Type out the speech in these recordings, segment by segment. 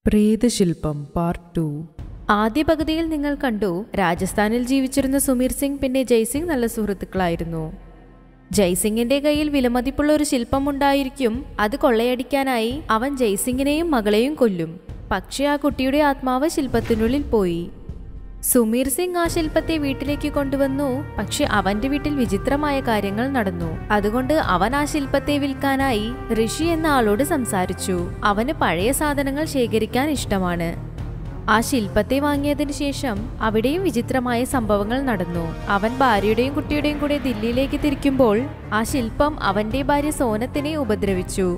പ്രേതശില്പം part two ആദ്യ പകുതിയിൽ നിങ്ങൾ കണ്ടു രാജസ്ഥാനിൽ ജീവിച്ചിരുന്ന സുമീർ സിംഗ് പിന്നെ ജയ്സിംഗ് നല്ല സുഹൃത്തുക്കളായിരുന്നു ജയ്സിംഗിന്റെ കയ്യിൽ വിലമതിപ്പുള്ള ഒരു ശില്പം ഉണ്ടായിരിക്കും അത് കൊള്ളയടിക്കാനായി അവൻ ജയ്സിംഗിനെയും മകളെയും കൊല്ലും പക്ഷേ ആ കുട്ടിയുടെ ആത്മാവ് ശില്പത്തിനുള്ളിൽ പോയി സുമീർ സിംഗ് ആ ശില്പത്തെ വീട്ടിലേക്ക് കൊണ്ടുവന്നു പക്ഷെ അവന്റെ വീട്ടിൽ വിചിത്രമായ കാര്യങ്ങൾ നടന്നു അതുകൊണ്ട് അവൻ ആ ശില്പത്തെ വിൽക്കാനായി ഋഷി എന്ന ആളോട് സംസാരിച്ചു അവന് പഴയ സാധനങ്ങൾ ശേഖരിക്കാൻ ഇഷ്ടമാണ് ആ ശില്പത്തെ വാങ്ങിയതിനു ശേഷം അവിടെയും വിചിത്രമായ സംഭവങ്ങൾ നടന്നു അവൻ ഭാര്യയുടെയും കുട്ടിയുടെയും കൂടെ ദില്ലിയിലേക്ക് തിരിക്കുമ്പോൾ ആ ശില്പം അവന്റെ ഭാര്യ സോനത്തിനെ ഉപദ്രവിച്ചു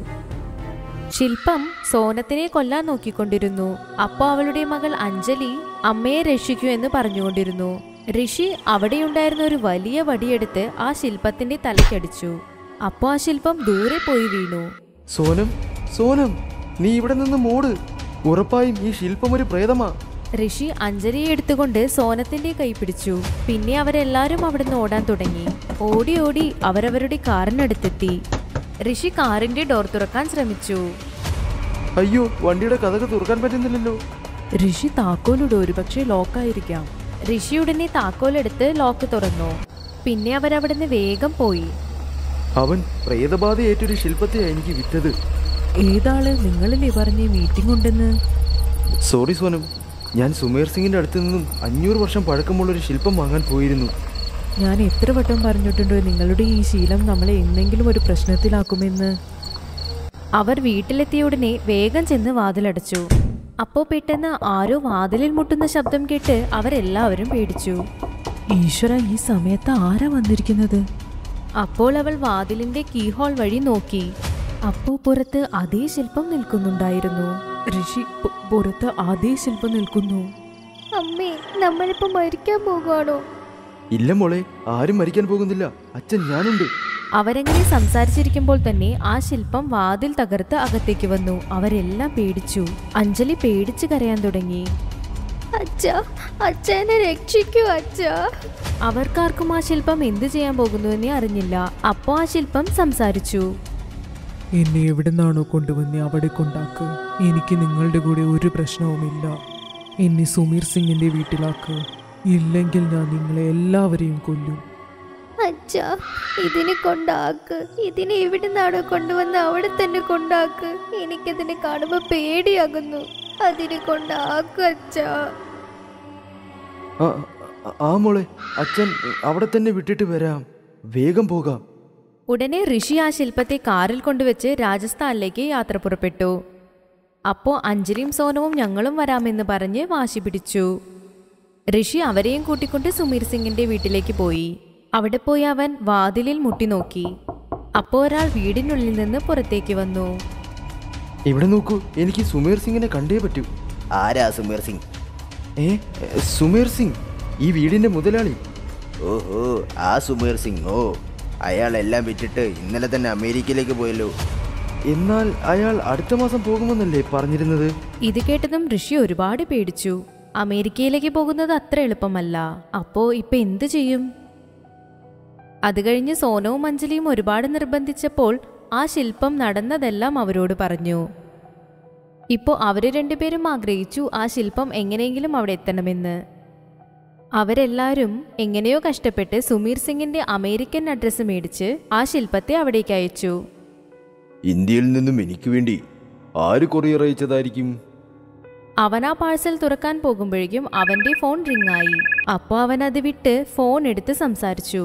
ശില്പം സോനത്തിനെ കൊല്ലാൻ നോക്കിക്കൊണ്ടിരുന്നു അപ്പോ അവളുടെ മകൾ അഞ്ജലി അമ്മയെ രക്ഷിക്കൂ എന്ന് പറഞ്ഞുകൊണ്ടിരുന്നു ഋഷി അവിടെയുണ്ടായിരുന്ന ഒരു വലിയ വടിയെടുത്ത് ആ ശില്പത്തിന്റെ തലയ്ക്കടിച്ചു അപ്പോ ആ ശില്പം ദൂരെ പോയി വീണു സോനം സോനം നീ ഇവിടെ നിന്ന് മൂട് ഉറപ്പായും ഈ ശില്പം ഒരു പ്രേതമാ ഋഷി അഞ്ജലിയെ എടുത്തുകൊണ്ട് സോനത്തിന്റെ കൈ പിടിച്ചു പിന്നെ അവരെല്ലാരും അവിടുന്ന് ഓടാൻ തുടങ്ങി ഓടി ഓടി അവരവരുടെ കാറിനടുത്തെത്തി ഋഷി കാറിന്റെ ഡോർ തുറക്കാൻ ശ്രമിച്ചു അയ്യോ വണ്ടിയുടെ കഥക് തുറക്കാൻ പറ്റുന്നില്ലല്ലോ ഋഷി താക്കോലിട് ഒരുപക്ഷെ ലോക്കായിരിക്കാം ഋഷി ഉടനെ താക്കോലെടുത്ത് ലോക്ക് തുറന്നു പിന്നെ അവരവിടുന്ന് വേഗം പോയി അവൻ പ്രേതബാധ ഏറ്റൊരു ശില്പത്തെ എനിക്ക് വിറ്റത് ഏതാള് നിങ്ങളില്ലേ പറഞ്ഞ മീറ്റിംഗ് ഉണ്ടെന്ന് സോറി സോനം ഞാൻ സുമേർ സിംഗിന്റെ അടുത്ത് നിന്നും അഞ്ഞൂറ് വർഷം പഴക്കമുള്ള ഒരു ശില്പം വാങ്ങാൻ പോയിരുന്നു ഞാൻ എത്ര വട്ടം പറഞ്ഞിട്ടുണ്ട് നിങ്ങളുടെ ഈ ശീലം നമ്മളെ എന്തെങ്കിലും ഒരു പ്രശ്നത്തിലാക്കുമെന്ന് അവർ വീട്ടിലെത്തിയ ഉടനെ വേഗം ചെന്ന് വാതിലടച്ചു അപ്പോ പെട്ടെന്ന് ആരോ വാതിലിൽ മുട്ടുന്ന ശബ്ദം കേട്ട് അവരെല്ലാവരും പേടിച്ചു ഈശ്വര ഈ സമയത്ത് ആരാ വന്നിരിക്കുന്നത് അപ്പോൾ അവൾ വാതിലിന്റെ കീഹോൾ വഴി നോക്കി അപ്പോ പുറത്ത് അതേ ശില്പം നിൽക്കുന്നുണ്ടായിരുന്നു ഋഷി പു- പുറത്ത് അതേ ശില്പം നിൽക്കുന്നു അമ്മേ നമ്മളിപ്പോ മരിക്കാൻ പോകുവാണോ ഇല്ല മോളെ ആരും മരിക്കാൻ പോകുന്നില്ല അച്ഛൻ ഞാനുണ്ട് അവരെങ്ങനെ സംസാരിച്ചിരിക്കുമ്പോൾ തന്നെ ആ ശില്പം വാതിൽ തകർത്ത് അകത്തേക്ക് വന്നു അവരെല്ലാം പേടിച്ചു അഞ്ജലി പേടിച്ച് കരയാൻ തുടങ്ങി അച്ഛ അച്ഛനെ രക്ഷിക്കൂ അച്ഛ അവർക്കാർക്കും ആ ശില്പം എന്ത് ചെയ്യാൻ പോകുന്നുവെന്നേ അറിഞ്ഞില്ല അപ്പോ ആ ശില്പം സംസാരിച്ചു എന്നെ എവിടെ നിന്നാണോ കൊണ്ടുവന്ന് അവിടെ കൊണ്ടാക്ക് എനിക്ക് നിങ്ങളുടെ കൂടെ ഒരു പ്രശ്നവുമില്ല എന്നെ സുമീർ സിംഗിന്റെ വീട്ടിലാക്ക് ഇല്ലെങ്കിൽ ഞാൻ നിങ്ങളെ എല്ലാവരെയും കൊല്ലും അച്ഛ ഇതിനെ കൊണ്ടാക്ക് ഇതിനെ എവിടുന്നാണോ കൊണ്ടുവന്ന് അവിടെ തന്നെ കൊണ്ടാക്ക് എനിക്കതിനെ കാണുമ്പോ പേടിയാകുന്നു അതിനെ കൊണ്ടാക്ക് അച്ഛ ആ ആ- ആ മോളെ അച്ഛൻ അവിടെ തന്നെ വിട്ടിട്ട് വരാം വേഗം പോകാം ഉടനെ ഋഷി ആ ശില്പത്തെ കാറിൽ കൊണ്ടുവച്ച് രാജസ്ഥാനിലേക്ക് യാത്ര പുറപ്പെട്ടു അപ്പോ അഞ്ജലിയും സോനവും ഞങ്ങളും വരാമെന്ന് പറഞ്ഞ് വാശി പിടിച്ചു ഋഷി അവരെയും കൂട്ടിക്കൊണ്ട് സുമീർ സിംഗിന്റെ വീട്ടിലേക്ക് പോയി അവിടെ പോയി അവൻ വാതിലിൽ മുട്ടി നോക്കി അപ്പോൾ ഒരാൾ വീടിനുള്ളിൽ നിന്ന് പുറത്തേക്ക് വന്നു ഇവിടെ നോക്കൂ എനിക്ക് സുമേർ സിംഗിനെ കണ്ടേ പറ്റൂ ആരാ സുമീർ സിംഗ് ഏ സുമേർ സിംഗ് ഈ വീടിന്റെ മുതലാളി ഓഹോ ആ സുമീർ സിംഗ് ഓ അയാൾ എല്ലാം വിറ്റിട്ട് ഇന്നലെ തന്നെ അമേരിക്കയിലേക്ക് പോയല്ലോ എന്നാൽ അയാൾ അടുത്ത മാസം പോകുമെന്നല്ലേ പറഞ്ഞിരുന്നത് ഇത് കേട്ടതും ഋഷി ഒരുപാട് പേടിച്ചു അമേരിക്കയിലേക്ക് പോകുന്നത് അത്ര എളുപ്പമല്ല അപ്പോ ഇപ്പൊ എന്തു ചെയ്യും അത് കഴിഞ്ഞ് സോനവും അഞ്ജലിയും ഒരുപാട് നിർബന്ധിച്ചപ്പോൾ ആ ശില്പം നടന്നതെല്ലാം അവരോട് പറഞ്ഞു ഇപ്പോൾ അവര് രണ്ടുപേരും ആഗ്രഹിച്ചു ആ ശില്പം എങ്ങനെയെങ്കിലും അവിടെ എത്തണമെന്ന് അവരെല്ലാവരും എങ്ങനെയോ കഷ്ടപ്പെട്ട് സുമീർ സിംഗിന്റെ അമേരിക്കൻ അഡ്രസ്സ് മേടിച്ച് ആ ശില്പത്തെ അവിടേക്ക് അയച്ചു ഇന്ത്യയിൽ നിന്നും എനിക്ക് വേണ്ടി ആര് കൊറിയർ അയച്ചതായിരിക്കും അവൻ ആ പാഴ്സൽ തുറക്കാൻ പോകുമ്പോഴേക്കും അവന്റെ ഫോൺ റിംഗ് ആയി അപ്പോൾ അവൻ അത് വിട്ട് ഫോൺ എടുത്ത് സംസാരിച്ചു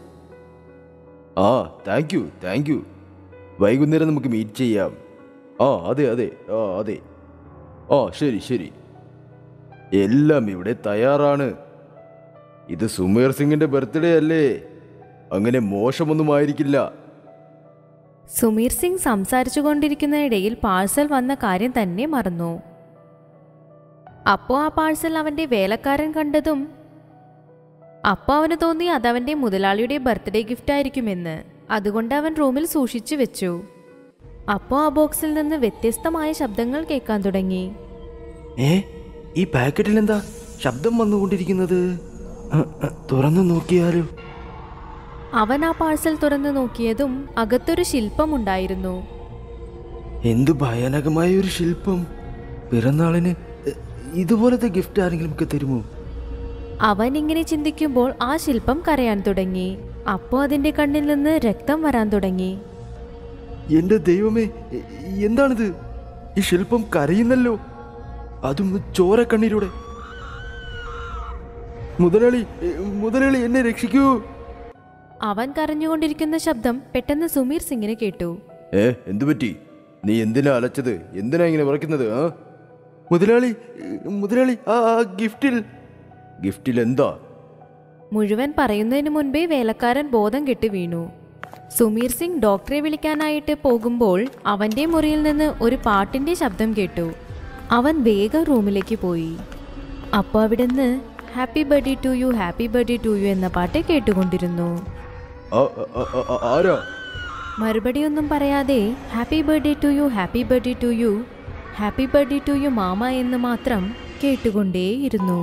ആ താങ്ക് യു താങ്ക് യു വൈകുന്നേരം നമുക്ക് മീറ്റ് ചെയ്യാം ആ അതെ അതെ ആ അതെ ആ ശരി ശരി എല്ലാം ഇവിടെ തയ്യാറാണ് ഇത് സുമേർ സിംഗിന്റെ ബർത്ത്ഡേ അല്ലേ അങ്ങനെ മോശമൊന്നും ആയിരിക്കില്ല സുമീർ സിംഗ് സംസാരിച്ചു കൊണ്ടിരിക്കുന്നതിനിടയിൽ പാഴ്സൽ വന്ന കാര്യം തന്നെ മറന്നു അപ്പോൾ ആ പാഴ്സൽ അവന്റെ വേലക്കാരൻ കണ്ടതും അപ്പോൾ അവന് തോന്നി അതവന്റെ മുതലാളിയുടെ ബർത്ത്ഡേ ഗിഫ്റ്റ് ആയിരിക്കുമെന്ന് അതുകൊണ്ട് അവൻ റൂമിൽ സൂക്ഷിച്ചു വെച്ചു അപ്പോൾ ആ ബോക്സിൽ നിന്ന് വ്യത്യസ്തമായ ശബ്ദങ്ങൾ കേൾക്കാൻ തുടങ്ങി ഏ ഈ പാക്കറ്റിൽ എന്താ ശബ്ദം വന്നുകൊണ്ടിരിക്കുന്നത് അ, അ, തുറന്നു നോക്കിയാലോ അവൻ ആ പാഴ്സൽ തുറന്നു നോക്കിയതും അകത്തൊരു ശില്പമുണ്ടായിരുന്നു എന്തു ഭയാനകമായ ഒരു ശില്പം പിറന്നാളിന് എ, ഇതുപോലത്തെ ഗിഫ്റ്റ് ആരെങ്കിലും ഒക്കെ തരുമോ അവൻ ഇങ്ങനെ ചിന്തിക്കുമ്പോൾ ആ ശില്പം കരയാൻ തുടങ്ങി അപ്പോൾ അതിന്റെ കണ്ണിൽ നിന്ന് രക്തം വരാൻ തുടങ്ങി എന്റെ ദൈവമേ എ- എന്താണിത് ഈ ശില്പം കരയുന്നല്ലോ അതും ചോരക്കണ്ണീരൂടെ മുതലാളി എ, മുതലാളി എന്നെ രക്ഷിക്കൂ അവൻ കരഞ്ഞുകൊണ്ടിരിക്കുന്ന ശബ്ദം പെട്ടെന്ന് സുമീർ സിംഗിന് കേട്ടു ഏ എന്തു പറ്റി നീ എന്തിനാ അലച്ചത് എന്തിനാ ഇങ്ങനെ വിറയ്ക്കുന്നത് ആ മുതലാളി എ, മുതലാളി ആ ആ ഗിഫ്റ്റിൽ ഗിഫ്റ്റിൽ എന്താ മുഴുവൻ പറയുന്നതിന് മുൻപേ വേലക്കാരൻ ബോധം കെട്ട് വീണു സുമീർ സിംഗ് ഡോക്ടറെ വിളിക്കാനായിട്ട് പോകുമ്പോൾ അവന്റെ മുറിയിൽ നിന്ന് ഒരു പാട്ടിന്റെ ശബ്ദം കേട്ടു അവൻ വേഗം റൂമിലേക്ക് പോയി അപ്പോൾ അവിടുന്ന് happy birthday to you happy birthday to you എന്ന പാട്ട് കേട്ടുകൊണ്ടിരുന്നു ആ, ആ, ആ, ആ, ആരാ മറുപടിയൊന്നും പറയാതെ happy birthday to you happy birthday to you happy birthday to you മാമ എന്ന് മാത്രം കേട്ടുകൊണ്ടേയിരുന്നു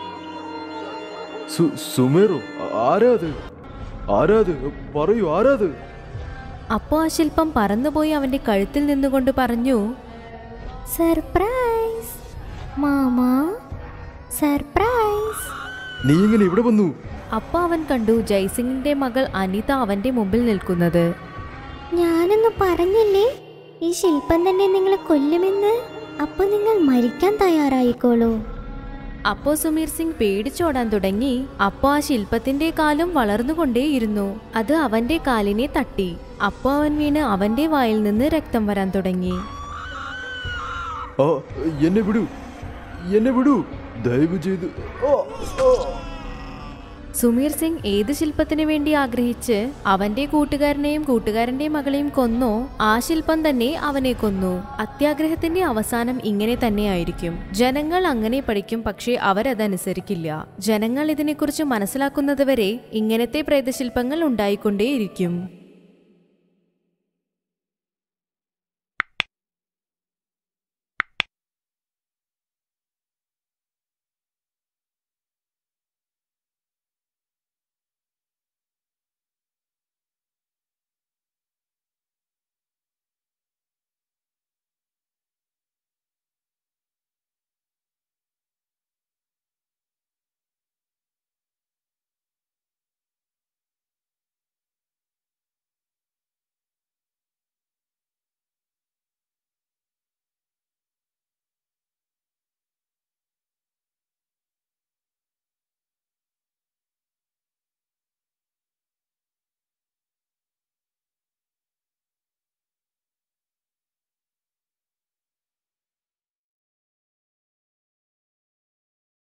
സു- സുമേറോ ആ- ആരാ അത് ആരാ അത് പറയൂ ആരാ അത് അപ്പോൾ ആ ശില്പം പറന്നുപോയി അവന്റെ കഴുത്തിൽ നിന്നുകൊണ്ട് പറഞ്ഞു സർപ്രൈസ് മാമാ സർപ്രൈസ് നീ ഇങ്ങനെ ഇവിടെ വന്നു അപ്പോൾ അവൻ കണ്ടു ജയ്സിംഗിന്റെ മകൾ അനിത അവന്റെ മുമ്പിൽ നിൽക്കുന്നത് ഞാനൊന്ന് പറഞ്ഞില്ലേ ഈ ശില്പം തന്നെ നിങ്ങളെ കൊല്ലുമെന്ന് അപ്പൊ നിങ്ങൾ മരിക്കാൻ തയ്യാറായിക്കോളൂ അപ്പോൾ സുമീർ സിംഗ് പേടിച്ചോടാൻ തുടങ്ങി അപ്പോൾ ആ ശില്പത്തിന്റെ കാലും വളർന്നുകൊണ്ടേയിരുന്നു അത് അവന്റെ കാലിനെ തട്ടി അപ്പോൾ അവൻ വീണ് അവന്റെ വായിൽ നിന്ന് രക്തം വരാൻ തുടങ്ങി ആ എന്നെ വിടൂ എന്നെ വിടൂ ദയവ് ചെയ്ത് ആ, ആ. സുമീർ സിംഗ് ഏത് ശില്പത്തിന് വേണ്ടി ആഗ്രഹിച്ച് അവന്റെ കൂട്ടുകാരനെയും കൂട്ടുകാരന്റെ മകളെയും കൊന്നോ ആ ശില്പം തന്നെ അവനെ കൊന്നു അത്യാഗ്രഹത്തിന്റെ അവസാനം ഇങ്ങനെ തന്നെയായിരിക്കും ജനങ്ങൾ അങ്ങനെ പഠിക്കും പക്ഷേ അവരതനുസരിക്കില്ല ജനങ്ങൾ ഇതിനെക്കുറിച്ച് മനസ്സിലാക്കുന്നതുവരെ ഇങ്ങനത്തെ പ്രേതശില്പങ്ങൾ ഉണ്ടായിക്കൊണ്ടേയിരിക്കും